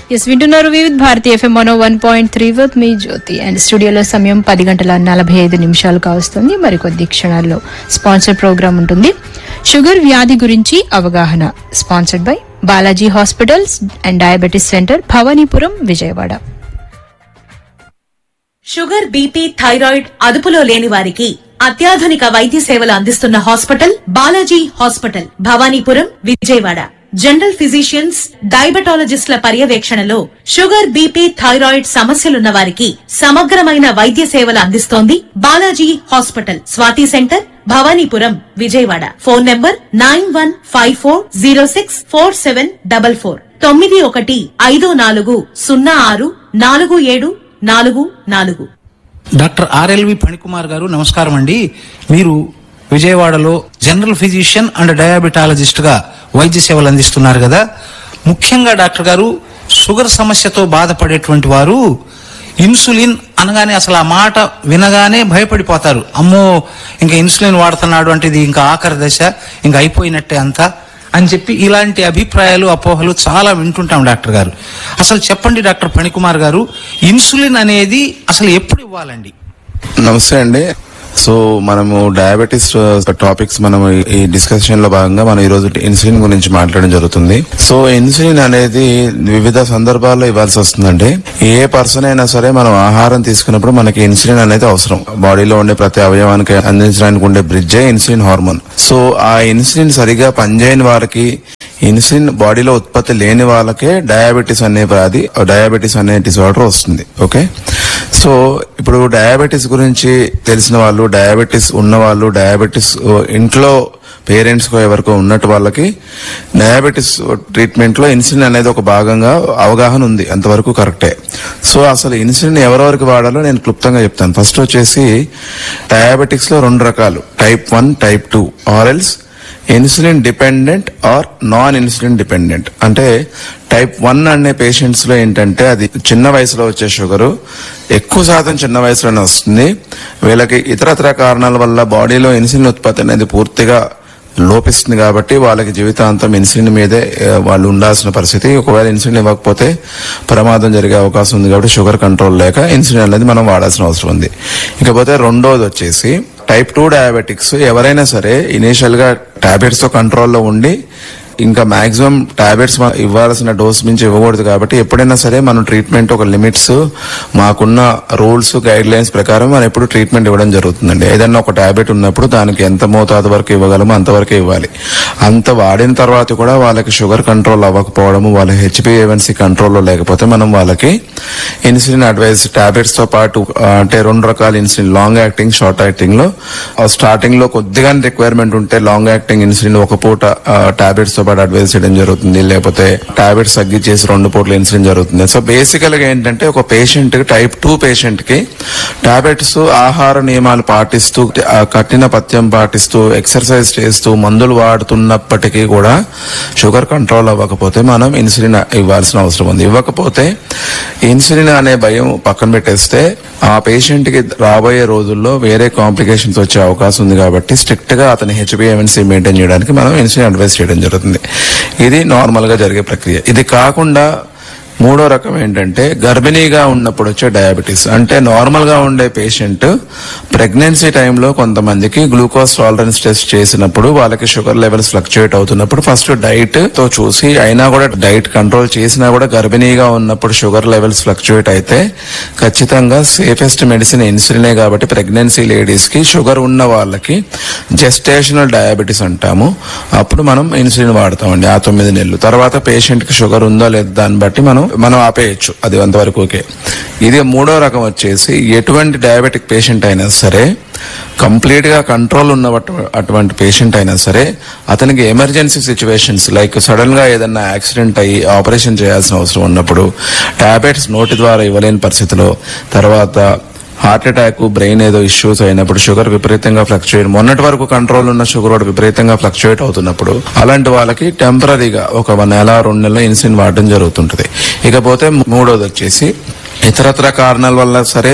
yes వింటున్నారు Vividh Bharati FM one one point three with మీ Jyothi and స్టూడియోలో సమయం పది గంటల నలభై ఐదు నిమిషాలు కావస్తుంది మరికొద్ది క్షణాల్లో స్పాన్సర్ ప్రోగ్రామ్ ఉంటుంది షుగర్ వ్యాధి గురించి అవగాహన sponsored by Balaji hospitals and diabetes centre Bhavanipuram Vijayawada sugar BP thyroid అదుపులో లేని వారికి అత్యాధునిక వైద్య సేవలు అందిస్తున్న hospital Balaji hospital Bhavanipuram Vijayawada general physicians డయాబెటాలజిస్టుల పర్యవేక్షణలో షుగర్ బీపీ థైరాయిడ్ సమస్యలున్న వారికి సమగ్రమైన వైద్య సేవలు అందిస్తోంది Balaji hospital Swathi centre Bhavanipuram Vijayawada phone number nine one five four zero six four seven double four తొమ్మిది ఒకటి ఐదు నాలుగు సున్నా ఆరు నాలుగు ఏడు నాలుగు నాలుగు డాక్టర్ ఆర్ఎల్వి ఫణికుమార్ గారు నమస్కారం అండి మీరు విజయవాడలో జనరల్ ఫిజిషియన్ అండ్ డయాబెటాలజిస్ట్ గా వైద్య సేవలు అందిస్తున్నారు కదా ముఖ్యంగా డాక్టర్ గారు షుగర్ సమస్యతో బాధపడేటువంటి వారు ఇన్సులిన్ అనగానే అసలు ఆ మాట వినగానే భయపడిపోతారు అమ్మో ఇంకా ఇన్సులిన్ వాడుతున్నాడు అంటే ఇది ఇంకా ఆఖరి దశ ఇంకా అయిపోయినట్టే అంతా అని చెప్పి ఇలాంటి అభిప్రాయాలు అపోహలు చాలా వింటుంటాం డాక్టర్ గారు అసలు చెప్పండి డాక్టర్ ఫణికుమార్ గారు ఇన్సులిన్ అనేది అసలు ఎప్పుడు ఇవ్వాలండి నమస్తే అండి సో మనము డయాబెటీస్ టాపిక్స్ మనం ఈ డిస్కషన్ లో భాగంగా మనం ఈ రోజు ఇన్సులిన్ గురించి మాట్లాడడం జరుగుతుంది సో ఇన్సులిన్ అనేది వివిధ సందర్భాల్లో ఇవ్వాల్సి వస్తుందండి ఏ పర్సన్ అయినా సరే మనం ఆహారం తీసుకున్నప్పుడు మనకి ఇన్సులిన్ అనేది అవసరం బాడీలో ఉండే ప్రతి అవయవానికి అందించడానికి ఉండే బ్రిడ్జే ఇన్సులిన్ హార్మోన్ సో ఆ ఇన్సులిన్ సరిగా పనిచేయని వారికి ఇన్సులిన్ బాడీలో ఉత్పత్తి లేని వాళ్ళకే డయాబెటీస్ అనే వ్యాధి డయాబెటీస్ అనే డిసార్డర్ వస్తుంది ఓకే సో ఇప్పుడు డయాబెటీస్ గురించి తెలిసిన వాళ్ళు డయాబెటీస్ ఉన్న వాళ్ళు డయాబెటీస్ ఇంట్లో పేరెంట్స్ ఎవరికో ఉన్నట్టు వాళ్ళకి డయాబెటీస్ ట్రీట్మెంట్ లో ఇన్సులిన్ అనేది ఒక భాగంగా అవగాహన ఉంది అంతవరకు కరెక్టే సో అసలు ఇన్సులిన్ ఎవరెవరికి వాడాలో నేను క్లుప్తంగా చెప్తాను ఫస్ట్ వచ్చేసి డయాబెటిక్స్ లో రెండు రకాలు టైప్ వన్ టైప్ టూ ఆర్ఎల్స్ insulin dependent or non insulin dependent అంటే టైప్ వన్ అనే పేషెంట్స్ లో ఏంటంటే అది చిన్న వయసులో వచ్చే షుగరు ఎక్కువ శాతం చిన్న వయసులోనే వస్తుంది వీళ్ళకి ఇతరత్ర కారణాల వల్ల బాడీలో ఇన్సులిన్ ఉత్పత్తి అనేది పూర్తిగా లోపిస్తుంది కాబట్టి వాళ్ళకి జీవితాంతం ఇన్సులిన్ మీదే ఆ, వాళ్ళు ఉండాల్సిన పరిస్థితి ఒకవేళ ఇన్సులిన్ ఇవ్వకపోతే ప్రమాదం జరిగే అవకాశం ఉంది కాబట్టి షుగర్ కంట్రోల్ లేక ఇన్సులిన్ అనేది మనం వాడాల్సిన అవసరం ఉంది ఇకపోతే రెండోది వచ్చేసి టైప్ టూ డయాబెటిక్స్ ఎవరైనా సరే ఇనీషియల్ గా టాబ్లెట్స్ తో కంట్రోల్లో ఉండి ఇంకా మాక్సిమం టాబ్లెట్స్ ఇవ్వాల్సిన డోస్ మించి ఇవ్వకూడదు కాబట్టి ఎప్పుడైనా సరే మనం ట్రీట్మెంట్ ఒక లిమిట్స్ మాకున్న రూల్స్ గైడ్ లైన్స్ ప్రకారం మనం ఎప్పుడు ట్రీట్మెంట్ ఇవ్వడం జరుగుతుందండి ఏదైనా ఒక టాబ్లెట్ ఉన్నప్పుడు దానికి ఎంత మోతాదు వరకు ఇవ్వగలమో అంతవరకే ఇవ్వాలి అంత వాడిన తర్వాత కూడా వాళ్ళకి షుగర్ కంట్రోల్ అవ్వకపోవడము వాళ్ళ హెచ్బిఏవన్సీ కంట్రోల్లో లేకపోతే మనం వాళ్ళకి ఇన్సులిన్ అడ్వైస్ టాబ్లెట్స్ తో పాటు ఆ, అంటే రెండు రకాల insulin long acting short acting లో స్టార్టింగ్ లో కొద్దిగా రిక్వైర్మెంట్ ఉంటే లాంగ్ యాక్టింగ్ ఇన్సులిన్ ఒక పూట టాబ్లెట్స్ తో పాటు అడ్వైస్ చేయడం జరుగుతుంది లేకపోతే టాబ్లెట్స్ తగ్గించేసి రెండు పూటలు ఇన్సులిన్ జరుగుతుంది సో బేసికల్ గా ఏంటంటే ఒక పేషెంట్ టైప్ టూ పేషెంట్ కి టాబ్లెట్స్ ఆహార నియమాలు పాటిస్తూ ఆ కఠిన పథ్యం పాటిస్తూ ఎక్సర్సైజ్ చేస్తూ మందులు వాడుతున్నప్పటికీ కూడా షుగర్ కంట్రోల్ అవ్వకపోతే మనం ఇన్సులిన్ ఇవ్వాల్సిన అవసరం ఉంది ఇవ్వకపోతే ఇన్సులిన్ అనే భయం పక్కన పెట్టేస్తే ఆ పేషెంట్ కి రాబోయే రోజుల్లో వేరే కాంప్లికేషన్స్ వచ్చే అవకాశం ఉంది కాబట్టి స్ట్రిక్ట్ గా అతని హెచ్బిఎంసీ మెయింటైన్ చేయడానికి మనం ఇన్సులిన్ అడ్వైస్ చేయడం జరుగుతుంది ఇది నార్మల్ గా జరిగే ప్రక్రియ ఇది కాకుండా మూడో రకం ఏంటంటే గర్భిణీగా ఉన్నప్పుడు వచ్చే డయాబెటీస్ అంటే నార్మల్ గా ఉండే పేషెంట్ ప్రెగ్నెన్సీ టైంలో కొంతమందికి గ్లూకోజ్ టాలరెన్స్ టెస్ట్ చేసినప్పుడు వాళ్ళకి షుగర్ లెవెల్స్ ఫ్లక్చుయేట్ అవుతున్నప్పుడు ఫస్ట్ డైట్ తో చూసి అయినా కూడా డైట్ కంట్రోల్ చేసినా కూడా గర్భిణీగా ఉన్నప్పుడు షుగర్ లెవెల్స్ ఫ్లక్చుయేట్ అయితే ఖచ్చితంగా సేఫెస్ట్ మెడిసిన్ ఇన్సులినే కాబట్టి ప్రెగ్నెన్సీ లేడీస్ కి షుగర్ ఉన్న వాళ్ళకి జెస్టేషనల్ డయాబెటీస్ అంటాము అప్పుడు మనం ఇన్సులిన్ వాడతామండి ఆ తొమ్మిది నెలలు తర్వాత పేషెంట్ కి షుగర్ ఉందో లేదో దాన్ని బట్టి మనం మనం ఆపేయచ్చు అది అంతవరకు ఓకే ఇది మూడో రకం వచ్చేసి ఎటువంటి డయాబెటిక్ పేషెంట్ అయినా సరే కంప్లీట్ గా కంట్రోల్ ఉన్న వట్- అటువంటి పేషెంట్ అయినా సరే అతనికి ఎమర్జెన్సీ సిచ్యువేషన్స్ లైక్ సడన్ గా ఏదైనా యాక్సిడెంట్ అయ్యి ఆపరేషన్ చేయాల్సిన అవసరం ఉన్నప్పుడు టాబ్లెట్స్ నోటి ద్వారా ఇవ్వలేని పరిస్థితిలో తర్వాత హార్ట్ అటాక్ బ్రెయిన్ ఏదో ఇష్యూస్ అయినప్పుడు షుగర్ విపరీతంగా ఫ్లక్చుయేట్ మొన్నటి వరకు కంట్రోల్ ఉన్న షుగర్ కూడా విపరీతంగా ఫ్లక్చుయేట్ అవుతున్నప్పుడు అలాంటి వాళ్ళకి టెంపరీగా ఒక నెల రెండు నెలలు ఇన్సులిన్ వాడడం జరుగుతుంటది ఇకపోతే మూడోది వచ్చేసి ఇతరత్ర కారణాల వల్ల సరే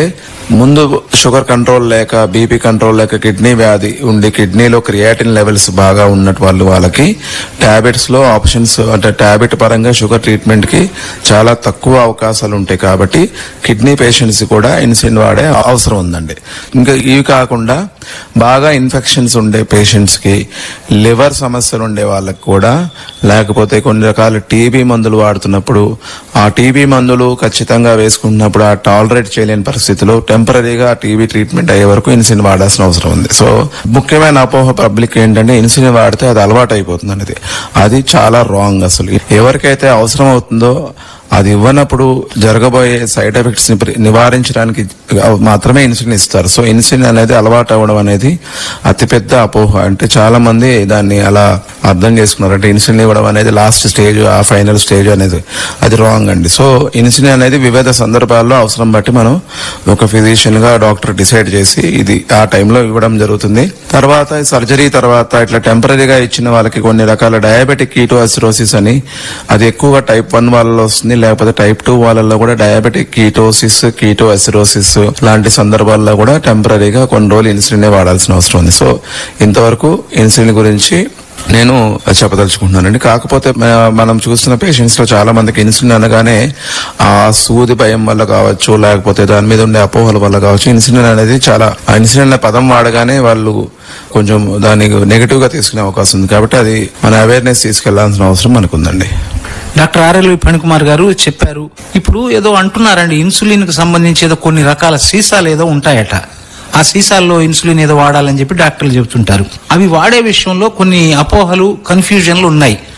ముందు షుగర్ కంట్రోల్ లేక బీపీ కంట్రోల్ లేక కిడ్నీ వ్యాధి ఉండి కిడ్నీలో క్రియాటిన్ లెవెల్స్ బాగా ఉన్నట్టు వాళ్ళు వాళ్ళకి టాబ్లెట్స్ లో ఆప్షన్స్ అంటే టాబ్లెట్ పరంగా షుగర్ ట్రీట్మెంట్ కి చాలా తక్కువ అవకాశాలు ఉంటాయి కాబట్టి కిడ్నీ పేషెంట్స్ కూడా ఇన్సులిన్ వాడే అవసరం ఉందండి ఇంకా ఇవి కాకుండా బాగా ఇన్ఫెక్షన్స్ ఉండే పేషెంట్స్ కి లివర్ సమస్యలు ఉండే వాళ్ళకి కూడా లేకపోతే కొన్ని రకాల టీబీ మందులు వాడుతున్నప్పుడు ఆ టీబీ మందులు ఖచ్చితంగా వేసుకుంటున్నప్పుడు ఆ టాలరేట్ చేయలేని పరిస్థితిలో టెంపరీగా టీబీ ట్రీట్మెంట్ అయ్యే వరకు ఇన్సులిన్ వాడాల్సిన అవసరం ఉంది సో ముఖ్యమైన అపోహ పబ్లిక్ ఏంటంటే ఇన్సులిన్ వాడితే అది అలవాటు అయిపోతుంది అనేది అది చాలా రాంగ్ అసలు ఎవరికైతే అవసరం అవుతుందో అది ఇవ్వనప్పుడు జరగబోయే సైడ్ ఎఫెక్ట్స్ ని ప్రి- నివారించడానికి మాత్రమే ఇన్సులిన్ ఇస్తారు సో ఇన్సులిన్ అనేది అలవాటు అవ్వడం అనేది అతిపెద్ద అపోహ అంటే చాలా మంది దాన్ని అలా అర్థం చేసుకున్నారు అంటే ఇన్సులిన్ ఇవ్వడం అనేది లాస్ట్ స్టేజ్ ఆ ఫైనల్ స్టేజ్ అనేది అది రాంగ్ అండి సో ఇన్సులిన్ అనేది వివిధ సందర్భాల్లో అవసరం బట్టి మనం ఒక ఫిజిషియన్ గా డాక్టర్ డిసైడ్ చేసి ఇది ఆ టైంలో ఇవ్వడం జరుగుతుంది తర్వాత సర్జరీ తర్వాత ఇట్లా టెంపరీగా ఇచ్చిన వాళ్ళకి కొన్ని రకాల డయాబెటిక్ కీటో అసిరోసిస్ అని అది ఎక్కువగా టైప్ వన్ వాళ్ళలో వస్తుంది లేకపోతే టైప్ టూ వాళ్ళలో కూడా డయాబెటిక్ కీటోసిస్ కీటో అసిరోసిస్ లాంటి సందర్భాల్లో కూడా టెంపరీగా కొన్ని రోజులు ఇన్సులిన్ వాడాల్సిన అవసరం ఉంది సో ఇంతవరకు ఇన్సులిన్ గురించి నేను చెప్పదలుచుకుంటున్నానండి కాకపోతే మ- మనం చూస్తున్న పేషెంట్స్ లో చాలా మందికి ఇన్సులిన్ అనగానే ఆ సూది భయం వల్ల కావచ్చు లేకపోతే దాని మీద ఉండే అపోహల వల్ల కావచ్చు ఇన్సులిన్ అనేది చాలా ఆ ఇన్సులిన్ అనే పదం వాడగానే వాళ్ళు కొంచెం దాన్ని నెగిటివ్ గా తీసుకునే అవకాశం ఉంది కాబట్టి అది మన అవేర్నెస్ తీసుకెళ్లాల్సిన అవసరం మనకుందండి డాక్టర్ ఆర్ఎల్వి ఫణికుమార్ గారు చెప్పారు ఇప్పుడు ఏదో అంటున్నారండి ఇన్సులిన్ కు సంబంధించి ఏదో కొన్ని రకాల సీసాలు ఏదో ఉంటాయట ఆ సీసాల్లో ఇన్సులిన్ ఏదో వాడాలని చెప్పి డాక్టర్లు చెబుతుంటారు అవి వాడే విషయంలో కొన్ని అపోహలు కన్ఫ్యూజన్లు ఉన్నాయి